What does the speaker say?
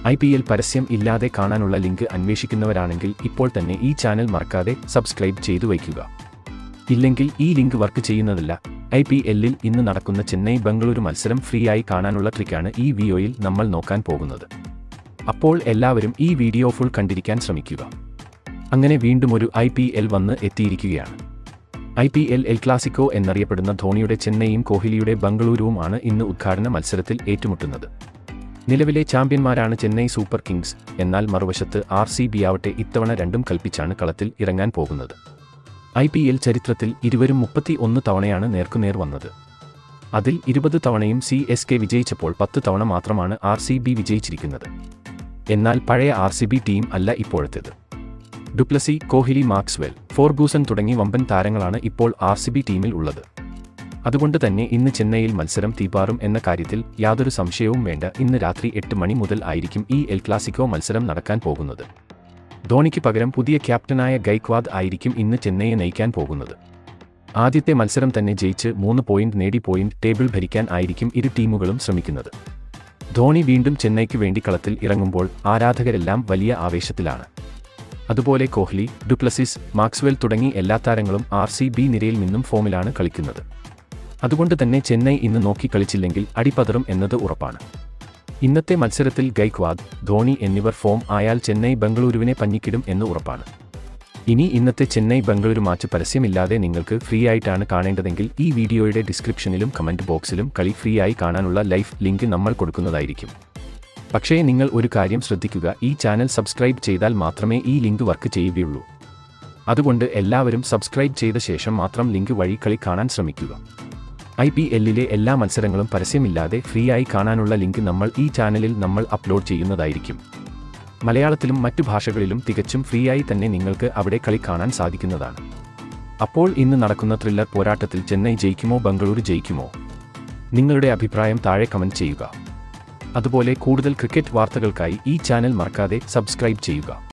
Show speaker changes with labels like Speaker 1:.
Speaker 1: I P L പരസ്യം ഇല്ലാതെ കാണാനുള്ള ലിങ്ക് അന്വേഷിക്കുന്നവരാണെങ്കിൽ ഇപ്പോൾ തന്നെ ഈ ചാനൽ മറക്കാതെ സബ്സ്ക്രൈബ് ചെയ്തു വയ്ക്കുക ഇല്ലെങ്കിൽ ഈ ലിങ്ക് വർക്ക് ചെയ്യുന്നതല്ല ഐ പി എല്ലിൽ ഇന്ന് നടക്കുന്ന ചെന്നൈ ബംഗളൂരു മത്സരം ഫ്രീ ആയി കാണാനുള്ള ട്രിക്കാണ് ഈ വീഡിയോയിൽ നമ്മൾ നോക്കാൻ പോകുന്നത് അപ്പോൾ എല്ലാവരും ഈ വീഡിയോ ഫുൾ കണ്ടിരിക്കാൻ ശ്രമിക്കുക അങ്ങനെ വീണ്ടും ഒരു ഐ പി എൽ വന്ന് എത്തിയിരിക്കുകയാണ് I P L el clasico എന്നറിയപ്പെടുന്ന ധോണിയുടെ ചെന്നൈയും കോഹ്ലിയുടെ ബംഗളൂരുവുമാണ് ഇന്ന് ഉദ്ഘാടന മത്സരത്തിൽ ഏറ്റുമുട്ടുന്നത് നിലവിലെ ചാമ്പ്യന്മാരാണ് ചെന്നൈ സൂപ്പർ കിങ്സ് എന്നാൽ മറുവശത്ത് ആർ സി ബി ആവട്ടെ ഇത്തവണ രണ്ടും കൽപ്പിച്ചാണ് കളത്തിൽ ഇറങ്ങാൻ പോകുന്നത് ഐ പി എൽ ചരിത്രത്തിൽ ഇരുവരും മുപ്പത്തി ഒന്ന് തവണയാണ് നേർക്കുനേർ വന്നത് അതിൽ ഇരുപത് തവണയും സി എസ് കെ വിജയിച്ചപ്പോൾ പത്ത് തവണ മാത്രമാണ് ആർ സി ബി വിജയിച്ചിരിക്കുന്നത് എന്നാൽ പഴയ ആർ സി ബി ടീം അല്ല ഇപ്പോഴത്തേത് ഡുപ്ലസി കോഹ്ലി മാക്സ്വെൽ ഫോർഗൂസൺ തുടങ്ങി വമ്പൻ താരങ്ങളാണ് ഇപ്പോൾ ആർ സി ബി ടീമിൽ ഉള്ളത് അതുകൊണ്ട് തന്നെ ഇന്ന് ചെന്നൈയിൽ മത്സരം തീപാറും എന്ന കാര്യത്തിൽ യാതൊരു സംശയവും വേണ്ട ഇന്ന് രാത്രി എട്ട് മണി മുതൽ ആയിരിക്കും ഈ എൽ ക്ലാസിക്കോ മത്സരം നടക്കാൻ പോകുന്നത് ധോണിക്ക് പകരം പുതിയ ക്യാപ്റ്റനായ ഗൈക്വാദ് ആയിരിക്കും ഇന്ന് ചെന്നൈയെ നയിക്കാൻ പോകുന്നത് ആദ്യത്തെ മത്സരം തന്നെ ജയിച്ച് മൂന്ന് പോയിന്റ് നേടി പോയിന്റ് ടേബിൾ ഭരിക്കാൻ ആയിരിക്കും ഇരു ടീമുകളും ശ്രമിക്കുന്നത് ധോണി വീണ്ടും ചെന്നൈക്ക് വേണ്ടി കളത്തിൽ ഇറങ്ങുമ്പോൾ ആരാധകരെല്ലാം വലിയ ആവേശത്തിലാണ് അതുപോലെ കോഹ്ലി ഡുപ്ലസിസ് മാക്സ്വെൽ തുടങ്ങി എല്ലാ താരങ്ങളും ആർ സി ബി നിരയിൽ നിന്നും ഫോമിലാണ് കളിക്കുന്നത് അതുകൊണ്ട് തന്നെ ചെന്നൈ ഇന്ന് നോക്കി കളിച്ചില്ലെങ്കിൽ അടിപതറും എന്നത് ഉറപ്പാണ് ഇന്നത്തെ മത്സരത്തിൽ ഗൈക്വാദ് ധോണി എന്നിവർ ഫോം ആയാൽ ചെന്നൈ ബംഗളൂരുവിനെ പഞ്ഞിക്കിടും എന്ന് ഉറപ്പാണ് ഇനി ഇന്നത്തെ ചെന്നൈ ബംഗളൂരു മാച്ച് പരസ്യമില്ലാതെ നിങ്ങൾക്ക് ഫ്രീ ആയിട്ടാണ് കാണേണ്ടതെങ്കിൽ ഈ വീഡിയോയുടെ ഡിസ്ക്രിപ്ഷനിലും കമന്റ് ബോക്സിലും കളി ഫ്രീ ആയി കാണാനുള്ള ലൈവ് ലിങ്ക് നമ്മൾ കൊടുക്കുന്നതായിരിക്കും പക്ഷേ നിങ്ങൾ ഒരു കാര്യം ശ്രദ്ധിക്കുക ഈ ചാനൽ സബ്സ്ക്രൈബ് ചെയ്താൽ മാത്രമേ ഈ ലിങ്ക് വർക്ക് ചെയ്യുകയുള്ളൂ അതുകൊണ്ട് എല്ലാവരും സബ്സ്ക്രൈബ് ചെയ്ത ശേഷം മാത്രം ലിങ്ക് വഴി കളി കാണാൻ ശ്രമിക്കുക ഐ പി എല്ലിലെ എല്ലാ മത്സരങ്ങളും പരസ്യമില്ലാതെ ഫ്രീ ആയി കാണാനുള്ള ലിങ്ക് നമ്മൾ ഈ ചാനലിൽ നമ്മൾ അപ്ലോഡ് ചെയ്യുന്നതായിരിക്കും മലയാളത്തിലും മറ്റു ഭാഷകളിലും തികച്ചും ഫ്രീ ആയി തന്നെ നിങ്ങൾക്ക് അവിടെ കളി കാണാൻ സാധിക്കുന്നതാണ് അപ്പോൾ ഇന്ന് നടക്കുന്ന ത്രില്ലർ പോരാട്ടത്തിൽ ചെന്നൈ ജയിക്കുമോ ബംഗളൂരു ജയിക്കുമോ നിങ്ങളുടെ അഭിപ്രായം താഴെ കമന്റ് ചെയ്യുക അതുപോലെ കൂടുതൽ ക്രിക്കറ്റ് വാർത്തകൾക്കായി ഈ ചാനൽ മറക്കാതെ സബ്സ്ക്രൈബ് ചെയ്യുക